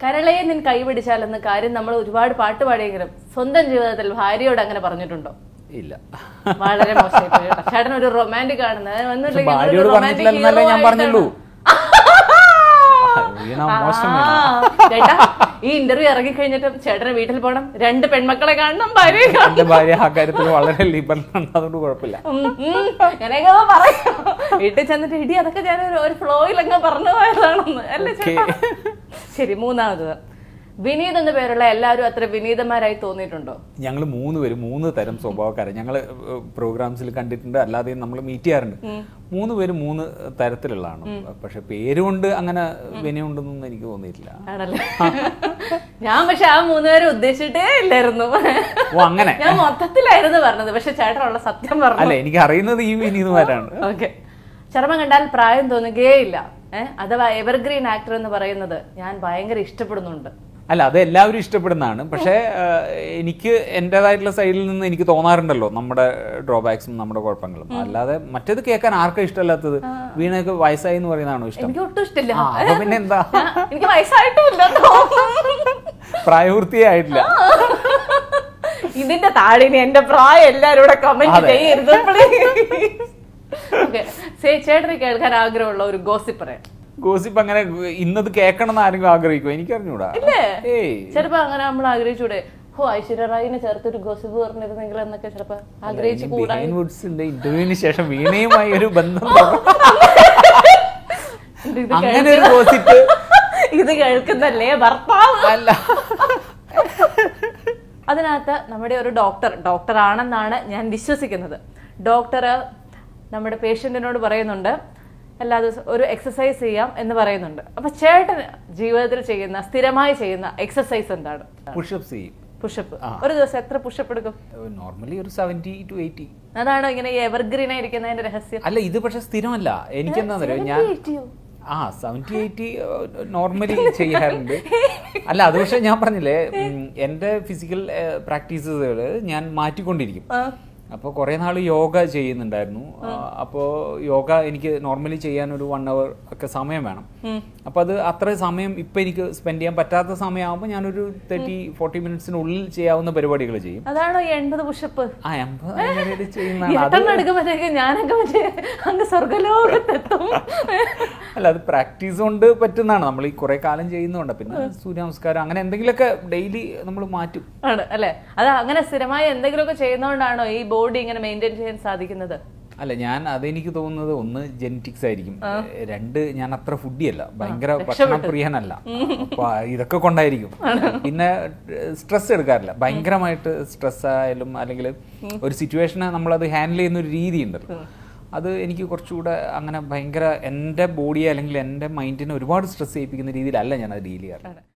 കരളയെ നിൻ കൈപിടിച്ചാലെന്ന കാര്യം നമ്മൾ ഒരുപാട് പാട്ട് പാടിയെങ്കിലും സ്വന്തം ജീവിതത്തിൽ ഭാര്യയോട് അങ്ങനെ പറഞ്ഞിട്ടുണ്ടോ ഇല്ല വളരെ മോശമായി ചേട്ടൻ ഒരു റൊമാൻറ്റിക് ആണെന്ന് പക്ഷെ ഭാര്യയോട് പറഞ്ഞിട്ടില്ലെന്നല്ലേ ഞാൻ പറഞ്ഞുള്ളൂ വീണ മോശം വീണ. ചേട്ടാ ഈ ഇന്റർവ്യൂ ഇറങ്ങി കഴിഞ്ഞിട്ട് ചേട്ടന് വീട്ടിൽ പോകണം രണ്ട് പെൺമക്കളെ കാണണം ഭാര്യയെ കാണണം എന്റെ ഭാര്യ ആ കാര്യത്തിൽ വളരെ ലിബറൽ ആണ് അതുകൊണ്ട് കുഴപ്പമില്ല ഉം, ഉം. ഞാനങ്ങ് പറയാം വീട്ടിൽ ചെന്നിട്ട് ഇടി അതൊക്കെ ഞാൻ ഒരു- ഒരു ഫ്ലോയിൽ അങ്ങ് പറഞ്ഞു പോയതാണെന്ന് അല്ലേ ചേട്ടാ ശരി മൂന്നാമത് വിനീത് എന്ന പേരുള്ള എല്ലാവരും അത്ര വിനീതന്മാരായി തോന്നിയിട്ടുണ്ടോ ഞങ്ങൾ മൂന്ന് പേര് മൂന്ന് തരം സ്വഭാവക്കാരെ ഞങ്ങൾ പ്രോഗ്രാംസിൽ കണ്ടിട്ടുണ്ട് അല്ലാതെയും നമ്മൾ മീറ്റ് ചെയ്യാറുണ്ട് മൂന്ന് പേര് മൂന്ന് തരത്തിലുള്ളതാണ് പക്ഷെ പേരുകൊണ്ട് അങ്ങനെ വിനയുണ്ടെന്നൊന്നും എനിക്ക് തോന്നിയിട്ടില്ല ആണല്ലേ ഞാൻ പക്ഷെ ആ മൂന്നുപേരെ ഉദ്ദേശിച്ചിട്ടേ ഇല്ലായിരുന്നു ഓ അങ്ങനെ ഞാൻ മൊത്തത്തിലായിരുന്നു പറഞ്ഞത് പക്ഷെ ചേട്ടനുള്ള സത്യം പറഞ്ഞു അല്ല എനിക്ക് അറിയുന്നത് ഈ വിനീതുമാരാണ് ഓക്കെ ചർമ്മം കണ്ടാൽ പ്രായം തോന്നുകയേയില്ല ഏഹ് അഥവാ എവർഗ്രീൻ ആക്ടർ എന്ന് പറയുന്നത് ഞാൻ ഭയങ്കര ഇഷ്ടപ്പെടുന്നുണ്ട് അല്ല അത് എല്ലാവരും ഇഷ്ടപ്പെടുന്നതാണ് പക്ഷേ ആ, എനിക്ക് എൻ്റെതായിട്ടുള്ള സൈഡിൽ നിന്ന് എനിക്ക് തോന്നാറുണ്ടല്ലോ നമ്മുടെ ഡ്രോബാക്സും നമ്മുടെ കുഴപ്പങ്ങളും അല്ലാതെ മറ്റേത് കേൾക്കാൻ ആർക്കാ ഇഷ്ടമല്ലാത്തത് വീണയൊക്കെ വയസ്സായി എന്ന് പറയുന്നതാണോ ഇഷ്ടം എനിക്ക് ഒട്ടും ഇഷ്ടമില്ല ആ, അപ്പൊ പിന്നെ എന്താ ഞാൻ- എനിക്ക് വയസ്സായിട്ടുമില്ല പ്രായപൂർത്തിയേ ആയിട്ടില്ല ഇതിന്റെ താഴെ ഇനി എന്റെ പ്രായം എല്ലാരും കൂടെ കമന്റ് അതെ. ചെയ്യരുത് ഓക്കെ ചേട്ടന് കേൾക്കാൻ ആഗ്രഹമുള്ള ഒരു ഗോസിപ്പ് പറയാം ഗോസിപ്പ് അങ്ങനെ ഇന്നത് കേൾക്കണം എന്ന് ആരെങ്കിലും ആഗ്രഹിക്കും എനിക്ക് അറിഞ്ഞൂടാ ഇല്ലേ ഏയ് ചിലപ്പോ അങ്ങനെ നമ്മൾ ആഗ്രഹിച്ചൂടെ ഓ ഐശ്വര്യ റായിനെ ചേർത്തൊരു ഗോസിപ്പ് പറഞ്ഞിരുന്നെങ്കിൽ എന്നൊക്കെ ചിലപ്പോ ആഗ്രഹിച്ചു കൂടാ ബിഹൈൻഡ് വുഡ്സിന്റെ ഇന്റർവ്യൂവിന് ശേഷം വീണയുമായി ഒരു ബന്ധം തുടങ്ങും. ഇത് അങ്ങനെ ഒരു ഗോസിപ്പ് ഇത് കേൾക്കുന്നല്ലേ ഭർത്താവ് അല്ല അതിനകത്ത് നമ്മുടെ ഒരു ഡോക്ടർ ഡോക്ടർ ആണെന്നാണ് ഞാൻ വിശ്വസിക്കുന്നത് ഡോക്ടർ നമ്മുടെ പേഷ്യന്റിനോട് പറയുന്നുണ്ട് എല്ലാ ദിവസവും ഒരു എക്സസൈസ് ചെയ്യാം എന്ന് പറയുന്നുണ്ട് അപ്പൊ ചേട്ടൻ ജീവിതത്തിൽ ചെയ്യുന്ന സ്ഥിരമായി ചെയ്യുന്ന എക്സസൈസ് എന്താണ് പുഷപ്സ് ചെയ്യും പുഷപ്പ് ഒരു ദിവസം എത്ര പുഷപ്പ് എടുക്കും നോർമലി ഒരു സെവന്റി ടു എയ്റ്റി അതാണ് ഇങ്ങനെ ഈ എവർഗ്രീൻ ആയിരിക്കുന്നതിന്റെ രഹസ്യം അല്ല ഇത് പക്ഷെ സ്ഥിരമല്ല എനിക്ക് എന്താ പറയുക ഞാൻ 70 യോ? ആ സെവന്റി എയ്റ്റി നോർമലി ചെയ്യാറുണ്ട് അല്ല അത് പക്ഷെ ഞാൻ പറഞ്ഞില്ലേ ഉം, എൻ്റെ ഫിസിക്കൽ പ്രാക്ടീസുകൾ ഞാൻ മാറ്റിക്കൊണ്ടിരിക്കും ആ. അപ്പോൾ കുറേ നാൾ യോഗ ചെയ്യുന്നുണ്ടായിരുന്നു അപ്പോൾ യോഗ എനിക്ക് നോർമലി ചെയ്യാൻ ഒരു വൺ അവർ ഒക്കെ സമയം വേണം അപ്പോൾ അത് അത്ര സമയം ഇപ്പം എനിക്ക് സ്പെൻഡ് ചെയ്യാൻ പറ്റാത്ത സമയമാകുമ്പോൾ ഞാനൊരു തേർട്ടി ഫോർട്ടി മിനിറ്റ്സിനുള്ളിൽ ചെയ്യാവുന്ന പരിപാടികൾ ചെയ്യും അതാണോ ഈ എൺപത് പുഷപ്പ് ആ എൺപത് അങ്ങനെ ചെയ്യുന്നതാണ് അത് എട്ടെണ്ണം എടുക്കുമ്പോഴത്തേക്ക് ഞാനൊക്കെ മറ്റേ അങ്ങ് സ്വർഗലോകത്തെത്തും അല്ല അത് പ്രാക്ടീസ് കൊണ്ട് പറ്റുന്നതാണ് നമ്മൾ ഈ കുറെ കാലം ചെയ്യുന്നതുകൊണ്ട് പിന്നെ സൂര്യ നമസ്കാരം അങ്ങനെ എന്തെങ്കിലുമൊക്കെ ഡെയിലി നമ്മൾ മാറ്റും ആണ് അല്ലെ അത് അങ്ങനെ സ്ഥിരമായി എന്തെങ്കിലുമൊക്കെ ചെയ്യുന്നതുകൊണ്ടാണോ ഈ ബോഡി ഇങ്ങനെ മെയിൻറ്റെയിൻ ചെയ്യാൻ സാധിക്കുന്നത് അല്ല ഞാൻ അതെനിക്ക് തോന്നുന്നത് ഒന്ന് ജെനറ്റിക്സ് ആയിരിക്കും രണ്ട് ഞാൻ അത്ര ഫുഡി അല്ല ഭയങ്കര ഭക്ഷണപ്രിയനല്ല അപ്പൊ ഇതൊക്കെ കൊണ്ടായിരിക്കും പിന്നെ സ്ട്രെസ് എടുക്കാറില്ല ഭയങ്കരമായിട്ട് സ്ട്രെസ് ആയാലും അല്ലെങ്കിൽ ഒരു സിറ്റുവേഷനെ നമ്മളത് ഹാൻഡിൽ ചെയ്യുന്ന ഒരു രീതി ഉണ്ടല്ലോ അത് എനിക്ക് കുറച്ചുകൂടെ അങ്ങനെ ഭയങ്കര എൻ്റെ ബോഡിയെ അല്ലെങ്കിൽ എൻ്റെ മൈൻഡിനെ ഒരുപാട് സ്ട്രെസ് ചെയ്യിപ്പിക്കുന്ന രീതിയിലല്ല ഞാൻ അത് ഡീൽ ചെയ്യാറ് ആണ്